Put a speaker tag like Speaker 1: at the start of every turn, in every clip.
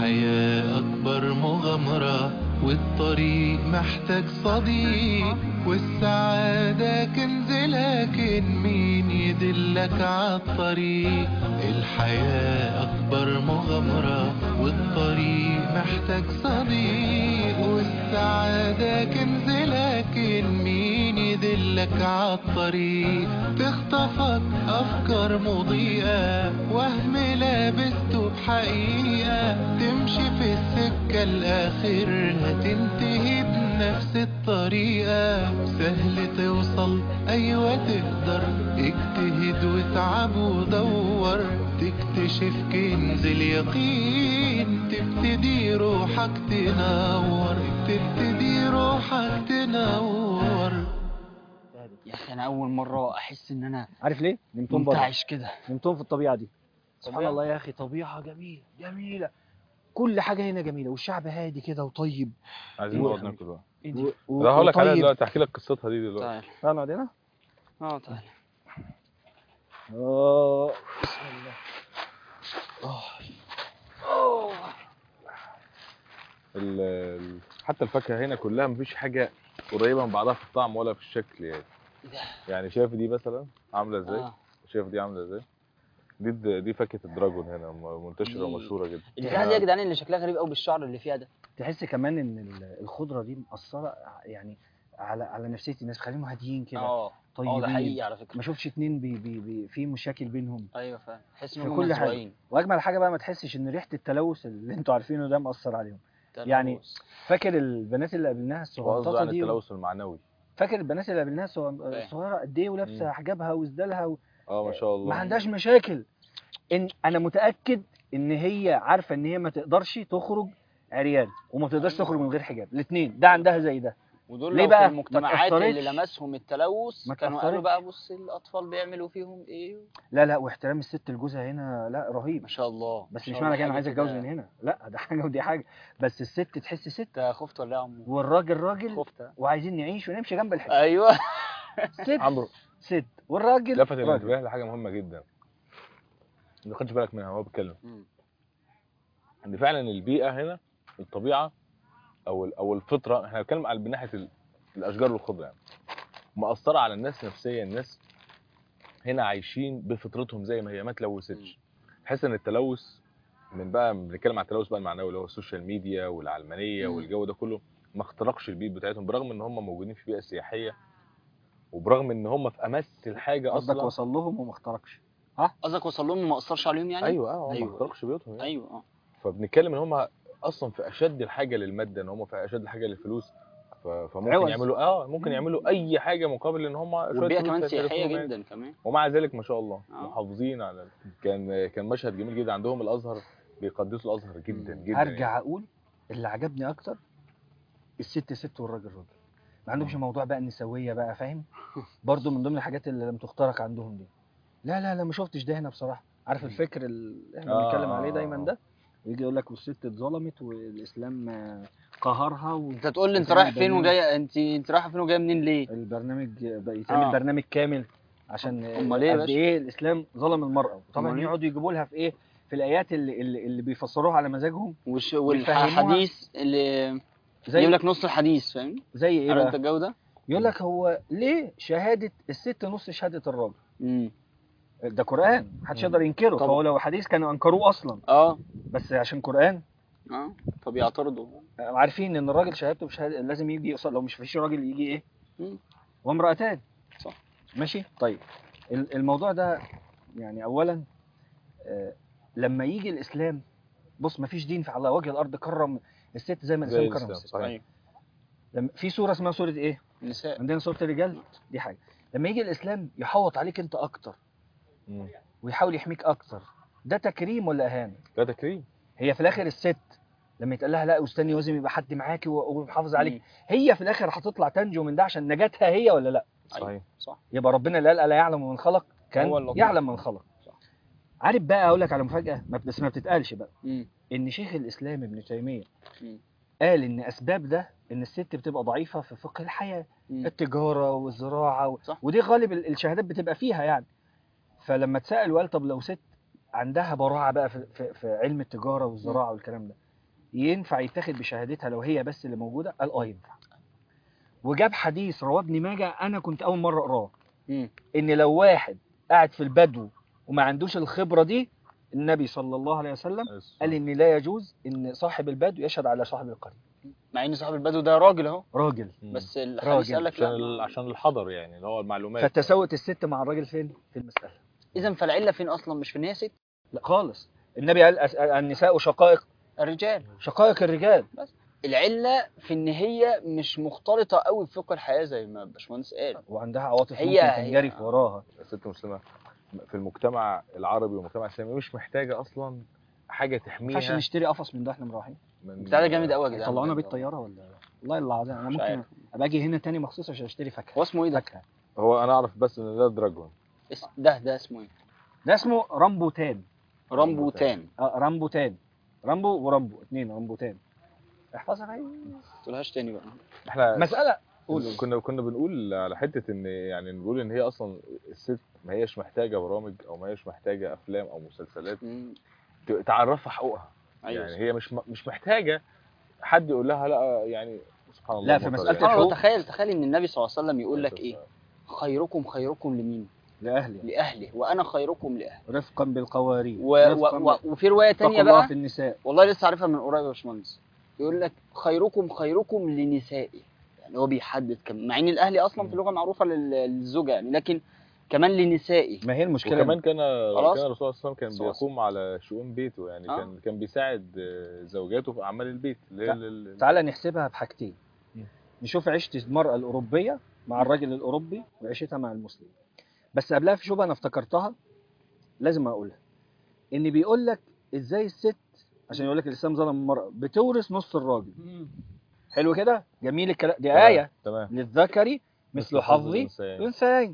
Speaker 1: الحياة أكبر مغامرة والطريق محتاج صديق والسعادة كنز لكن مين يدلك عالطريق الحياة أكبر مغامرة والطريق محتاج صديق والسعادة كنز لكن مين يدلك عالطريق تخطفك أفكار مضيئة وهم لابسته بحقيقة تمشي في السكة الآخر هتنتهي بنفس الطريقة سهل توصل أيوة تقدر اجتهد واتعب ودور تكتشف كنز اليقين تبتدي روحك تنور تبتدي روحك تنور
Speaker 2: يا اخي انا اول مره احس ان انا
Speaker 3: عارف ليه نمتهم بره
Speaker 2: منتعش كده
Speaker 3: نمتهم في الطبيعه دي سبحان
Speaker 2: طبيعة؟
Speaker 3: الله يا اخي طبيعه جميله جميله كل حاجه هنا جميله والشعب هادي كده وطيب
Speaker 4: عايزين
Speaker 3: و-
Speaker 4: نقعد ناكل بقى
Speaker 2: ايه
Speaker 3: و...
Speaker 2: دي
Speaker 3: و...
Speaker 4: ده هقول لك عليها
Speaker 3: وطيب.
Speaker 4: دلوقتي احكي لك قصتها دي دلوقتي
Speaker 2: تعال
Speaker 3: تعال نقعد هنا
Speaker 2: اه تعال
Speaker 3: اه بسم الله
Speaker 4: ال- ال- حتى الفاكهه هنا كلها مفيش حاجه قريبه من بعضها في الطعم ولا في الشكل يعني
Speaker 2: إيه ده؟
Speaker 4: يعني شايف دي مثلا عامله ازاي
Speaker 2: اه
Speaker 4: شايف دي عامله ازاي دي الد- دي فاكهه الدراجون هنا م- منتشره
Speaker 2: دي-
Speaker 4: ومشهوره جدا
Speaker 2: البتاعه دي يا جدعان اللي شكلها غريب قوي بالشعر اللي فيها ده
Speaker 3: تحس كمان ان ال- الخضره دي مأثره يعني على على نفسيه الناس خليهم هاديين كده
Speaker 2: اه اه ده
Speaker 3: طيبين
Speaker 2: حقيقي على فكره
Speaker 3: ما شفتش اتنين بي بي بي في مشاكل بينهم
Speaker 2: ايوه فعلا تحس
Speaker 3: في
Speaker 2: ان هم
Speaker 3: كل حاجة.
Speaker 2: مزروعين
Speaker 3: واجمل حاجه بقى ما تحسش ان ريحه التلوث اللي انتوا عارفينه ده مأثر عليهم يعني
Speaker 2: تلوث.
Speaker 3: فاجر البنات اللي قابلناها
Speaker 4: وقصده
Speaker 3: الصغنططه
Speaker 4: عن
Speaker 3: دي
Speaker 4: التلوث المعنوي
Speaker 3: فاكر البنات اللي قابلناها الصغ-
Speaker 2: فاهم.
Speaker 3: الصغيره قد ايه ولابسه
Speaker 4: مم.
Speaker 3: حجابها وسدالها و...
Speaker 4: اه ما شاء الله
Speaker 3: ما عندهاش مشاكل ان انا متاكد ان هي عارفه ان هي ما تقدرش تخرج عريان وما بتقدرش
Speaker 2: أيوة.
Speaker 3: تخرج من غير حجاب الاثنين ده عندها زي ده
Speaker 2: ودول
Speaker 3: ليه
Speaker 2: لو
Speaker 3: بقى؟
Speaker 2: في
Speaker 3: ما
Speaker 2: المجتمعات اللي
Speaker 3: تأثرتش.
Speaker 2: لمسهم التلوث
Speaker 3: ما
Speaker 2: كانوا قالوا
Speaker 3: تأثرتش.
Speaker 2: بقى بص الاطفال بيعملوا فيهم ايه
Speaker 3: لا لا واحترام الست لجوزها هنا لا رهيب
Speaker 2: ما شاء الله ما
Speaker 3: بس
Speaker 2: شاء
Speaker 3: مش
Speaker 2: الله
Speaker 3: معنى كده انا
Speaker 2: حاجة
Speaker 3: عايز اتجوز
Speaker 2: كده.
Speaker 3: من هنا لا ده حاجه ودي حاجه بس الست تحس ست
Speaker 2: انت خفت ولا ايه يا عمو
Speaker 3: والراجل راجل
Speaker 2: خفت
Speaker 3: وعايزين نعيش ونمشي جنب الحيط
Speaker 2: ايوه
Speaker 3: ست
Speaker 4: عمرو
Speaker 3: ست والراجل
Speaker 4: لفت
Speaker 3: راجل.
Speaker 4: الانتباه لحاجه مهمه جدا ما خدش بالك منها وهو بيتكلم
Speaker 2: مم.
Speaker 4: ان فعلا البيئه هنا الطبيعه او ال- او الفطره احنا بنتكلم على من ناحيه ال- الاشجار والخضره يعني مأثره على الناس نفسيا الناس هنا عايشين بفطرتهم زي ما هي ما تلوثتش تحس ان التلوث من بقى بنتكلم على التلوث بقى المعنوي اللي هو السوشيال ميديا والعلمانيه
Speaker 2: مم.
Speaker 4: والجو ده كله ما اخترقش البيت بتاعتهم برغم ان هم موجودين في بيئه سياحيه وبرغم ان هم في امس الحاجه
Speaker 3: قصدك
Speaker 4: اصلا
Speaker 3: وصل لهم وما اخترقش
Speaker 2: قصدك وصل لهم ما اثرش عليهم يعني
Speaker 4: ايوه اه هم ما
Speaker 2: أيوة.
Speaker 4: اخترقش بيوتهم يعني.
Speaker 2: ايوه اه
Speaker 4: فبنتكلم ان هم اصلا في اشد الحاجه للماده ان هم في اشد الحاجه للفلوس ف- فممكن
Speaker 3: عوز.
Speaker 4: يعملوا اه ممكن يعملوا اي حاجه مقابل ان هم شوية
Speaker 2: والبيئه
Speaker 4: فلوس
Speaker 2: كمان
Speaker 4: هيصرفوهم
Speaker 2: سياحيه
Speaker 4: يعني.
Speaker 2: جدا كمان
Speaker 4: ومع ذلك ما شاء الله
Speaker 2: آه.
Speaker 4: محافظين على كان كان مشهد جميل جدا عندهم الازهر بيقدسوا الازهر جدا جدا يعني.
Speaker 3: هرجع اقول اللي عجبني اكتر الست ست والراجل راجل ما عندهمش موضوع بقى النسويه بقى فاهم برضو من ضمن الحاجات اللي لم تخترق عندهم دي لا لا لا ما شفتش ده هنا بصراحه عارف الفكر اللي احنا
Speaker 4: آه.
Speaker 3: بنتكلم عليه دايما ده يجي يقول لك والست اتظلمت والاسلام آه، قهرها
Speaker 2: انت تقول لي انت
Speaker 3: وكمان
Speaker 2: رايح فين
Speaker 3: برنامج-
Speaker 2: وجاي انت انت رايحه فين وجايه منين ليه
Speaker 3: والبرنامج بقى يتعمل
Speaker 2: آه.
Speaker 3: برنامج كامل عشان
Speaker 2: أمال إيه يا
Speaker 3: قد
Speaker 2: باشا؟
Speaker 3: ايه الاسلام ظلم المراه طبعا
Speaker 2: أمال إيه؟
Speaker 3: يقعدوا يجيبوا لها في ايه في الايات اللي اللي, اللي بيفسروها على مزاجهم
Speaker 2: وش
Speaker 3: ويفهموها.
Speaker 2: والحديث اللي
Speaker 3: زي
Speaker 2: يجيب لك نص الحديث فاهم
Speaker 3: زي ايه
Speaker 2: عارف انت
Speaker 3: بقى
Speaker 2: الجو ده
Speaker 3: يقول لك هو ليه شهاده الست نص شهاده الراجل
Speaker 2: امم
Speaker 3: ده قران محدش يقدر ينكره
Speaker 2: طبعا.
Speaker 3: فهو لو حديث كانوا انكروه اصلا
Speaker 2: اه
Speaker 3: بس عشان قران
Speaker 2: اه فبيعترضوا
Speaker 3: عارفين ان الراجل شهادته بشهاده لازم يجي يقصد لو مش فيش راجل يجي ايه
Speaker 2: مم.
Speaker 3: وامرأتان
Speaker 2: صح.
Speaker 3: ماشي طيب ال- الموضوع ده يعني اولا آه، لما يجي الاسلام بص مفيش دين في على وجه الارض كرم الست زي ما
Speaker 4: زي
Speaker 3: الاسلام كرم
Speaker 4: الإسلام،
Speaker 3: الست
Speaker 4: صحيح.
Speaker 2: ايوه
Speaker 3: لما في سوره اسمها سوره ايه
Speaker 2: النساء
Speaker 3: عندنا سوره الرجال دي حاجه لما يجي الاسلام يحوط عليك انت اكتر
Speaker 4: مم.
Speaker 3: ويحاول يحميك اكتر ده تكريم ولا اهانه
Speaker 4: ده تكريم
Speaker 3: هي في الاخر الست لما يتقال لها لا واستني لازم يبقى حد معاكي و- ومحافظ عليك
Speaker 2: مم.
Speaker 3: هي في الاخر هتطلع تنجو من ده عشان نجاتها هي ولا لا
Speaker 4: صحيح
Speaker 2: صح
Speaker 3: يبقى ربنا اللي قال الا يعلم من خلق كان
Speaker 2: هو اللطيف.
Speaker 3: يعلم من خلق
Speaker 2: صح.
Speaker 3: عارف بقى اقول لك على مفاجاه ما- بس ما بتتقالش بقى
Speaker 2: مم.
Speaker 3: ان شيخ الاسلام ابن تيميه
Speaker 2: مم.
Speaker 3: قال ان اسباب ده ان الست بتبقى ضعيفه في فقه الحياه
Speaker 2: مم.
Speaker 3: التجاره والزراعه و...
Speaker 2: صح.
Speaker 3: ودي غالب ال- الشهادات بتبقى فيها يعني فلما اتسال وقال طب لو ست عندها براعه بقى في, في, في علم التجاره والزراعه والكلام ده ينفع يتاخد بشهادتها لو هي بس اللي موجوده قال اه ينفع وجاب حديث رواه ابن ماجه انا كنت اول مره اقراه
Speaker 2: مم.
Speaker 3: ان لو واحد قاعد في البدو وما عندوش الخبره دي النبي صلى الله عليه وسلم قال ان لا يجوز ان صاحب البدو يشهد على صاحب القريه
Speaker 2: مع ان صاحب البدو ده راجل اهو
Speaker 3: راجل
Speaker 4: مم.
Speaker 2: بس الحديث
Speaker 3: راجل.
Speaker 2: قال لك
Speaker 4: عشان
Speaker 2: لا
Speaker 4: ال- عشان الحضر يعني اللي هو المعلومات
Speaker 3: فتساوت الست مع الراجل فين في المساله
Speaker 2: اذا فالعله فين اصلا مش في ان هي ست
Speaker 3: لا خالص النبي قال أس- النساء شقائق
Speaker 2: الرجال
Speaker 3: شقائق الرجال
Speaker 2: العله في ان هي مش مختلطه قوي في فقه الحياه زي ما باشمهندس قال
Speaker 3: وعندها عواطف
Speaker 2: هي-
Speaker 3: ممكن
Speaker 2: هي-
Speaker 3: تنجرف وراها
Speaker 4: الست مسلمه في المجتمع العربي والمجتمع الاسلامي مش محتاجه اصلا حاجه
Speaker 3: ما
Speaker 4: تحميها
Speaker 3: ينفعش نشتري قفص من ده احنا مروحين
Speaker 4: من
Speaker 2: بتاع ده جامد قوي يا جدعان
Speaker 3: طلعونا بيه الطياره ولا والله العظيم انا
Speaker 2: مش
Speaker 3: ممكن
Speaker 2: عارف.
Speaker 3: ابقى اجي هنا تاني مخصوص عشان اشتري فاكهه
Speaker 2: هو اسمه ايه ده؟
Speaker 3: فاكهه
Speaker 4: هو انا اعرف بس ان ده دراجون
Speaker 2: اس- ده ده اسمه ايه؟
Speaker 3: ده اسمه رامبوتان
Speaker 2: رامبوتان
Speaker 3: اه رامبوتان رامبو ورامبو اتنين رامبوتان احفظها اهي
Speaker 2: ما تقولهاش تاني بقى
Speaker 4: احنا
Speaker 3: مساله قول
Speaker 4: كنا كنا بنقول على حته ان يعني نقول ان هي اصلا الست ما هيش محتاجه برامج او ما هيش محتاجه افلام او مسلسلات
Speaker 2: مم.
Speaker 4: ت- تعرفها حقوقها
Speaker 2: ايوه
Speaker 4: يعني هي مش م- مش محتاجه حد يقول لها لا يعني سبحان الله
Speaker 3: لا، في
Speaker 4: بطل
Speaker 3: مسألة
Speaker 4: يعني.
Speaker 2: سبحان الله
Speaker 3: الحقوق.
Speaker 2: تخيل تخيل ان النبي صلى الله عليه وسلم يقول لك ايه؟ خيركم خيركم لمين؟
Speaker 3: لاهلي
Speaker 2: لاهله وانا خيركم لاهله
Speaker 3: رفقا بالقوارير
Speaker 2: و...
Speaker 3: رفقاً
Speaker 2: و... و... وفي روايه
Speaker 3: اتقوا
Speaker 2: تانية
Speaker 3: الله
Speaker 2: بقى
Speaker 3: في النساء
Speaker 2: والله لسه عارفها من قريب يا باشمهندس يقول لك خيركم خيركم لنسائه يعني هو بيحدد كم مع ان الاهلي اصلا في لغه معروفه لل- للزوجه يعني لكن كمان لنسائه
Speaker 3: ما هي المشكله
Speaker 4: وكمان كان
Speaker 2: خلاص.
Speaker 4: كان الرسول صلى الله عليه وسلم كان
Speaker 2: صلى الله عليه
Speaker 4: بيقوم على شؤون بيته يعني
Speaker 2: آه.
Speaker 4: كان كان بيساعد آه، زوجاته في اعمال البيت اللي هي
Speaker 3: تع-
Speaker 4: ال- ال-
Speaker 3: تعالى نحسبها بحاجتين نشوف عيشه المراه الاوروبيه مع الراجل الاوروبي وعيشتها مع المسلم بس قبلها في شبهه انا افتكرتها لازم اقولها ان بيقول لك ازاي الست عشان يقول لك الاسلام ظلم المراه بتورث نص الراجل حلو كده جميل الكلام دي
Speaker 4: تمام،
Speaker 3: ايه
Speaker 4: تمام
Speaker 3: للذكر مثل حظ
Speaker 4: الأنثيين.
Speaker 3: الانثيين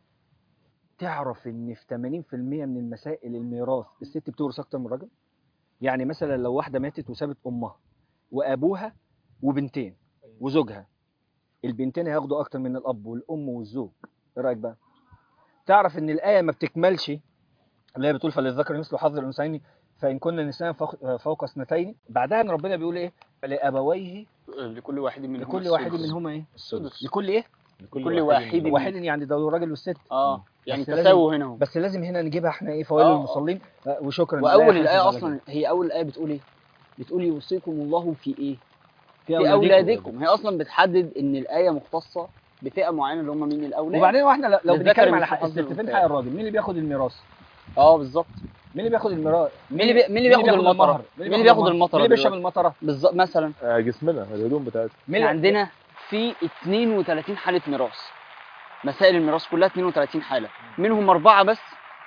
Speaker 3: تعرف ان في 80% من المسائل الميراث الست بتورث اكتر من الراجل يعني مثلا لو واحده ماتت وسابت امها وابوها وبنتين وزوجها البنتين هياخدوا اكتر من الاب والام والزوج ايه رايك بقى تعرف ان الايه ما بتكملش اللي هي بتقول فللذكر مثل حظ الانثيين فان كن نساء فوق- فوق اثنتين بعدها ان ربنا بيقول ايه لابويه
Speaker 2: لكل واحد منهم
Speaker 3: لكل واحد
Speaker 2: السدس.
Speaker 3: منهما ايه
Speaker 2: السدس
Speaker 3: لكل ايه
Speaker 2: كل واحد
Speaker 4: منهم.
Speaker 3: واحد يعني ده الراجل والست
Speaker 2: اه يعني
Speaker 3: بس لازم-
Speaker 2: تساووا هنا اهو
Speaker 3: بس لازم هنا نجيبها احنا ايه فوائد
Speaker 2: آه.
Speaker 3: المصلين آه، وشكرا لله
Speaker 2: واول
Speaker 3: حسب
Speaker 2: الايه
Speaker 3: على
Speaker 2: اصلا هي اول الايه بتقول ايه بتقول يوصيكم الله في ايه
Speaker 3: في
Speaker 2: في اولادكم هي اصلا بتحدد ان الايه مختصه بفئه معينه اللي هم مين الاولاد
Speaker 3: وبعدين واحنا لو- لو
Speaker 2: للذكر
Speaker 3: بنتكلم على
Speaker 2: مثل
Speaker 3: حق
Speaker 2: حظ
Speaker 3: الست فين
Speaker 2: الأنثيين.
Speaker 3: حق الراجل مين اللي بياخد الميراث
Speaker 2: اه بالظبط
Speaker 3: مين اللي بياخد الميراث
Speaker 2: مين اللي بي... مين اللي بياخد المطره مين اللي بياخد المطره
Speaker 3: مين اللي بيشرب
Speaker 2: دلوقتي؟
Speaker 3: المطره
Speaker 2: بالظبط مثلا
Speaker 4: آه، جسمنا الهدوم بتاعتنا
Speaker 3: مين
Speaker 2: احنا
Speaker 3: اللي-
Speaker 2: عندنا في 32 حاله ميراث مسائل الميراث كلها 32 حاله منهم اربعه بس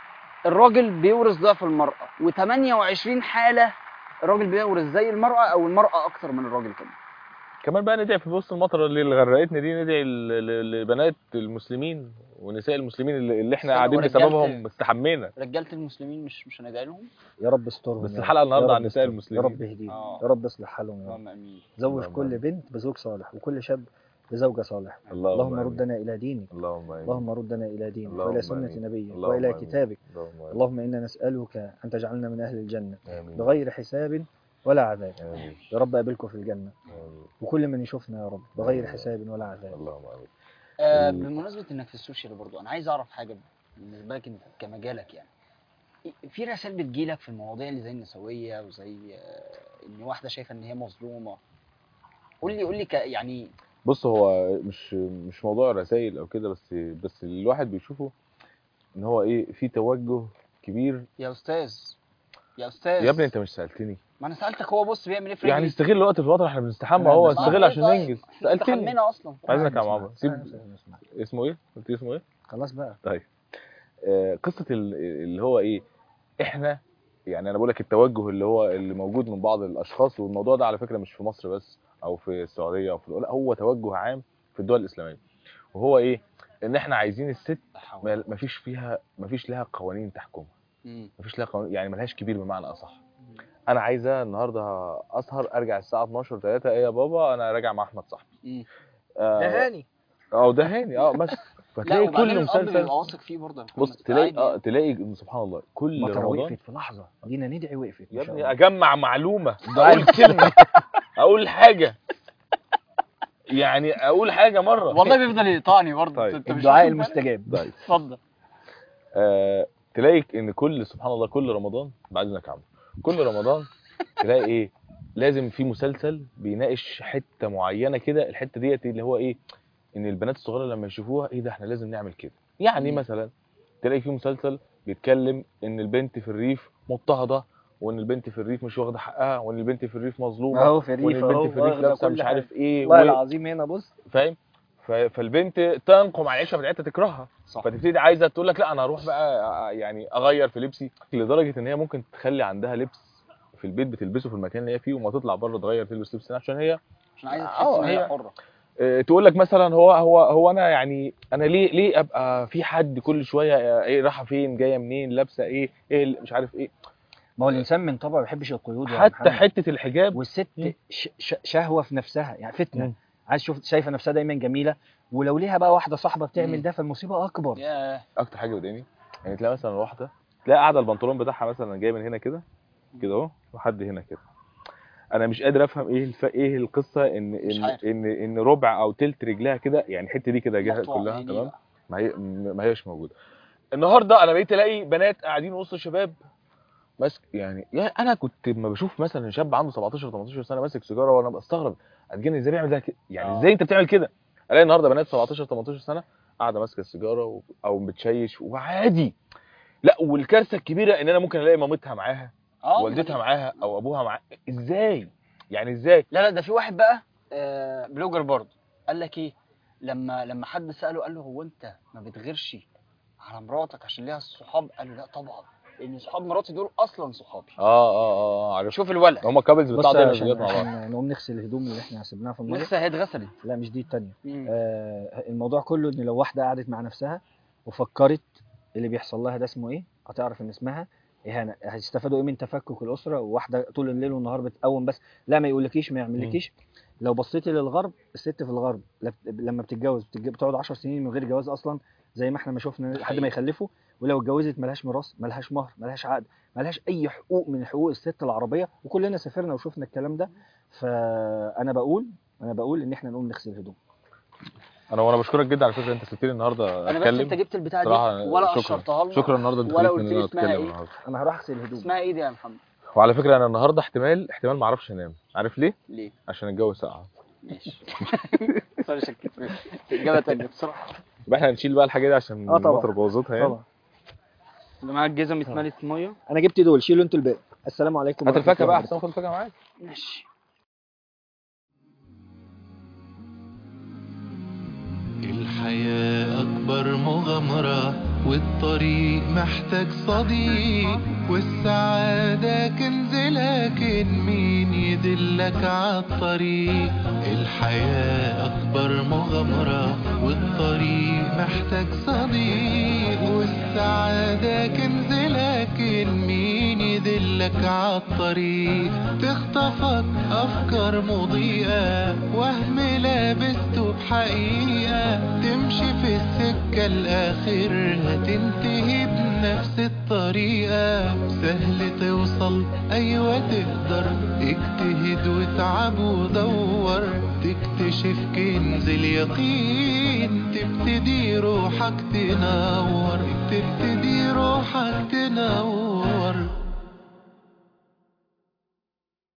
Speaker 2: الراجل بيورث ضعف المراه و28 حاله الراجل بيورث زي المراه او المراه اكتر من الراجل كمان
Speaker 4: كمان بقى ندعي في وسط المطره اللي اللي غرقتنا دي ندعي ل- ل- لبنات المسلمين ونساء المسلمين اللي اللي احنا
Speaker 2: استنى،
Speaker 4: قاعدين
Speaker 2: ورجالة-
Speaker 4: بسببهم استحمينا
Speaker 2: رجاله المسلمين مش مش هندعي لهم
Speaker 3: يا رب استرهم
Speaker 4: بس
Speaker 3: يا
Speaker 4: الحلقة
Speaker 3: رب.
Speaker 4: النهاردة
Speaker 3: يا
Speaker 4: عن
Speaker 3: رب
Speaker 4: نساء
Speaker 3: استرهم.
Speaker 4: المسلمين.
Speaker 3: يا رب اهديهم
Speaker 2: آه.
Speaker 3: يا رب اصلح حالهم يا رب
Speaker 2: اللهم امين
Speaker 3: زوج
Speaker 4: اللهم
Speaker 3: كل
Speaker 4: آمين.
Speaker 3: بنت بزوج صالح وكل شاب بزوجة صالحة
Speaker 4: اللهم
Speaker 3: اللهم
Speaker 4: آمين.
Speaker 3: ردنا إلى دينك
Speaker 4: اللهم آمين.
Speaker 3: اللهم ردنا إلى دينك
Speaker 4: اللهم
Speaker 3: وإلى سنة
Speaker 4: آمين.
Speaker 3: نبيك
Speaker 4: اللهم
Speaker 3: وإلى
Speaker 4: آمين.
Speaker 3: كتابك
Speaker 4: اللهم آمين.
Speaker 3: اللهم إنا نسألك أن تجعلنا من أهل الجنة
Speaker 4: آمين.
Speaker 3: بغير حساب ولا عذاب
Speaker 4: آمين.
Speaker 3: يا رب قابلكم في الجنة
Speaker 4: آمين.
Speaker 3: وكل من يشوفنا يا رب بغير
Speaker 4: آمين.
Speaker 3: حساب ولا عذاب
Speaker 4: اللهم آمين.
Speaker 2: آه
Speaker 4: ال-
Speaker 2: بمناسبه انك في السوشيال برضو انا عايز اعرف حاجه بالنسبه لك انت كمجالك يعني في رسائل بتجيلك في المواضيع اللي زي النسويه وزي آه ان واحده شايفه ان هي مظلومه قول لي قول لي ك- يعني
Speaker 4: بص هو مش مش موضوع رسائل او كده بس بس اللي الواحد بيشوفه ان هو ايه في توجه كبير
Speaker 2: يا استاذ يا استاذ
Speaker 4: يا ابني انت مش سالتني
Speaker 2: ما انا سالتك هو بص بيعمل ايه في
Speaker 4: يعني
Speaker 2: رجلي؟
Speaker 4: استغل وقت الفتره احنا بنستحمى
Speaker 3: لا،
Speaker 4: هو
Speaker 3: بس-
Speaker 4: استغل
Speaker 2: آه،
Speaker 4: عشان
Speaker 2: طيب.
Speaker 4: ننجز
Speaker 2: احنا
Speaker 4: سالتني
Speaker 2: استحمينا اصلا
Speaker 4: عايزك يا
Speaker 3: نسمع.
Speaker 4: معمر سيب
Speaker 3: نسمع، نسمع.
Speaker 4: اسمه ايه قلت لي اسمه ايه
Speaker 3: خلاص بقى
Speaker 4: آه، قصه ال- اللي هو ايه احنا يعني انا بقول لك التوجه اللي هو اللي موجود من بعض الاشخاص والموضوع ده على فكره مش في مصر بس او في السعوديه او في لا هو توجه عام في الدول الاسلاميه وهو ايه ان احنا عايزين الست ما ما فيش فيها ما فيش لها قوانين تحكمها
Speaker 2: مم.
Speaker 4: ما فيش لها قوانين يعني ملهاش كبير بمعنى اصح انا عايزه النهارده اسهر ارجع الساعه 12 3 ايه يا بابا انا راجع مع احمد صاحبي
Speaker 2: مم.
Speaker 4: آه،
Speaker 3: ده هاني
Speaker 4: اه ده هاني اه بس
Speaker 2: لا
Speaker 4: فتلاقي
Speaker 2: وبعدين
Speaker 4: كل
Speaker 2: الاب
Speaker 4: مسلسل
Speaker 2: بيبقى واثق فيه برضه يا محمد.
Speaker 4: بص تلاقي
Speaker 2: عادي
Speaker 4: اه
Speaker 2: يعني.
Speaker 4: تلاقي إن سبحان الله كل
Speaker 3: المطره
Speaker 4: رمضان
Speaker 3: وقفت في لحظه جينا ندعي وقفت
Speaker 4: يا
Speaker 3: ما شاء
Speaker 4: ابني
Speaker 3: الله.
Speaker 4: اجمع معلومه
Speaker 3: دعاء
Speaker 4: اقول كلمه اقول حاجه يعني اقول حاجه مره
Speaker 2: والله بيفضل يقطعني برضه
Speaker 4: طيب.
Speaker 2: أنت مش
Speaker 3: الدعاء
Speaker 2: واخد بالك؟
Speaker 3: المستجاب
Speaker 4: طيب
Speaker 2: اتفضل
Speaker 4: آه تلاقي ان كل سبحان الله كل رمضان بعد اذنك يا عمرو كل رمضان تلاقي ايه لازم في مسلسل بيناقش حته معينه كده الحته ديت اللي هو ايه ان البنات الصغيره لما يشوفوها ايه ده احنا لازم نعمل كده يعني
Speaker 2: مم.
Speaker 4: مثلا تلاقي في مسلسل بيتكلم ان البنت في الريف مضطهده وان البنت في الريف مش واخده حقها وان البنت في الريف مظلومه
Speaker 3: اهو في
Speaker 4: وان
Speaker 3: الريف اهو
Speaker 4: البنت في الريف
Speaker 3: واخدة
Speaker 4: لابسه
Speaker 3: كل
Speaker 4: مش
Speaker 3: حاجة.
Speaker 4: عارف ايه
Speaker 3: والله
Speaker 4: و-
Speaker 3: العظيم هنا بص
Speaker 4: فاهم ف- فالبنت تنقم على العيشه بتاعتها تكرهها
Speaker 2: صح
Speaker 4: فتبتدي عايزه تقول لك لا انا هروح بقى يعني اغير في لبسي لدرجه ان هي ممكن تخلي عندها لبس في البيت بتلبسه في المكان اللي هي فيه وما تطلع بره تغير تلبس لبس تاني عشان هي
Speaker 2: عشان عايزه تحس
Speaker 4: آه،
Speaker 2: ان هي
Speaker 4: هي-
Speaker 2: حره
Speaker 4: آه، تقول لك مثلا هو هو هو انا يعني انا ليه ليه ابقى في حد كل شويه آه، ايه رايحه فين جايه منين لابسه ايه ايه اللي- مش عارف ايه
Speaker 3: ما هو الانسان من طبعه ما بيحبش القيود يا
Speaker 4: حتى
Speaker 3: محمد.
Speaker 4: حته الحجاب
Speaker 3: والست
Speaker 4: مم.
Speaker 3: ش... ش... شهوه في نفسها يعني فتنه
Speaker 4: مم.
Speaker 3: عايز شوف شايفه نفسها دايما جميله ولو ليها بقى واحده صاحبه
Speaker 2: مم.
Speaker 3: بتعمل ده فالمصيبه اكبر
Speaker 2: ياه
Speaker 4: اكتر حاجه بتضايقني يعني تلاقي مثلا واحده تلاقي قاعده البنطلون بتاعها مثلا جاي من هنا كده كده اهو وحد هنا كده انا مش قادر افهم ايه الف... ايه القصه ان
Speaker 2: مش
Speaker 4: ان
Speaker 2: عارف.
Speaker 4: ان ان ربع او تلت رجلها كده يعني الحته دي كده جايه
Speaker 2: مقطوع
Speaker 4: كلها
Speaker 2: يعني
Speaker 4: تمام
Speaker 2: بقى.
Speaker 4: ما هي ما هيش موجوده النهارده انا بقيت الاقي بنات قاعدين وسط الشباب ماسك يعني يا انا كنت لما بشوف مثلا شاب عنده 17 18 سنه ماسك سيجاره وانا بستغرب هتجنن ازاي بيعمل ده كده يعني
Speaker 2: آه.
Speaker 4: ازاي انت بتعمل كده الاقي النهارده بنات 17 18 سنه قاعده ماسكه السيجاره و... او بتشيش وعادي لا والكارثه الكبيره ان انا ممكن الاقي مامتها معاها
Speaker 2: اه
Speaker 4: والدتها معاها او ابوها معاها ازاي يعني ازاي
Speaker 2: لا لا ده في واحد بقى آه بلوجر برضه قال لك ايه لما لما حد ساله قال له هو انت ما بتغيرش على مراتك عشان ليها صحاب قال له لا طبعا لان صحاب مراتي دول اصلا صحابي
Speaker 4: اه اه اه عارف
Speaker 2: شوف الولد
Speaker 4: هم كابلز
Speaker 3: بص
Speaker 4: بتاع دايما
Speaker 3: عشان,
Speaker 4: فيديوهات مع بعض
Speaker 3: عشان نقوم نغسل الهدوم اللي احنا سيبناها في الميه
Speaker 2: لسه هي اتغسلت
Speaker 3: لا مش دي التانية
Speaker 2: مم.
Speaker 3: آه الموضوع كله ان لو واحده قعدت مع نفسها وفكرت اللي بيحصل لها ده اسمه ايه هتعرف ان اسمها اهانه هيستفادوا ايه من تفكك الاسره وواحده طول الليل والنهار بتقوم بس لا ما يقولكيش ما يعملكيش لو بصيتي للغرب الست في الغرب لب- لما بتتجوز بتتج- بتقعد 10 سنين من غير جواز اصلا زي ما احنا ما شفنا لحد
Speaker 2: حقيقي.
Speaker 3: ما يخلفوا ولو اتجوزت ملهاش ميراث ملهاش مهر ملهاش عقد ملهاش اي حقوق من حقوق الست العربيه وكلنا سافرنا وشفنا الكلام ده فانا بقول انا بقول ان احنا نقوم نغسل الهدوم
Speaker 4: انا وانا بشكرك جدا على فكره انت سبتني النهارده
Speaker 2: انا بس انت
Speaker 4: اتكلم
Speaker 2: جبت البتاعه دي
Speaker 4: صراحة
Speaker 2: ولا
Speaker 4: شكراً.
Speaker 2: قشرتها لنا
Speaker 4: شكرا النهارده انت
Speaker 2: ولا
Speaker 4: خليتني
Speaker 2: قلت
Speaker 4: ان
Speaker 2: لي
Speaker 4: انا
Speaker 2: اسمها
Speaker 4: اتكلم
Speaker 2: ايه؟
Speaker 4: النهارده
Speaker 3: انا هروح اغسل الهدوم
Speaker 2: اسمها ايه دي يا محمد
Speaker 4: وعلى فكره انا النهارده احتمال احتمال ما اعرفش انام عارف ليه
Speaker 2: ليه
Speaker 4: عشان الجو ساقع
Speaker 2: ماشي سوري شكيت فيك. اجابه تانية بسرعه
Speaker 4: يبقى احنا هنشيل بقى الحاجه دي عشان
Speaker 3: آه طبعا.
Speaker 4: المطر بوظتها يعني
Speaker 3: طبعا
Speaker 2: اللي معاك الجزم اتملت ميه
Speaker 3: انا جبت دول شيلوا انتوا الباقي السلام عليكم
Speaker 4: هات
Speaker 3: ورحمة
Speaker 4: الفاكهه
Speaker 3: الله
Speaker 4: بقى
Speaker 3: وبركاته.
Speaker 4: احسن خد الفاكهه معاك
Speaker 2: ماشي
Speaker 1: الحياة أكبر مغامرة والطريق محتاج صديق والسعادة كنز لكن مين يدلك عالطريق الحياة أكبر مغامرة والطريق محتاج صديق والسعادة كنز لكن مين يدلك عالطريق تخطفك أفكار مضيئة وهم لابسته بحقيقة تمشي في السكة الآخر هتنتهي بنفس الطريقة سهل توصل أيوة تقدر اجتهد واتعب ودور تكتشف كنز اليقين تبتدي روحك تنور تبتدي